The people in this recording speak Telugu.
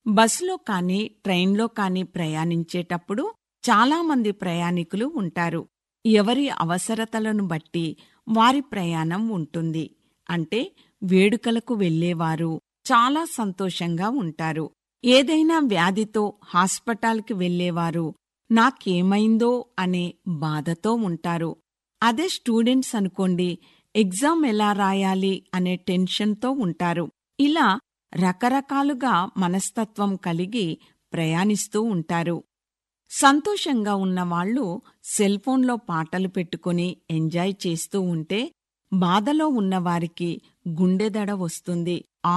బస్సులో కానీ ట్రైన్లో కానీ ప్రయాణించేటప్పుడు చాలామంది ప్రయాణికులు ఉంటారు ఎవరి అవసరతలను బట్టి వారి ప్రయాణం ఉంటుంది అంటే వేడుకలకు వెళ్ళేవారు చాలా సంతోషంగా ఉంటారు ఏదైనా వ్యాధితో హాస్పిటల్కి వెళ్ళేవారు నాకేమైందో అనే బాధతో ఉంటారు అదే స్టూడెంట్స్ అనుకోండి ఎగ్జామ్ ఎలా రాయాలి అనే టెన్షన్తో ఉంటారు ఇలా రకరకాలుగా మనస్తత్వం కలిగి ప్రయాణిస్తూ ఉంటారు సంతోషంగా ఉన్నవాళ్లు సెల్ఫోన్లో పాటలు పెట్టుకుని ఎంజాయ్ చేస్తూ ఉంటే బాధలో ఉన్నవారికి గుండెదడ వస్తుంది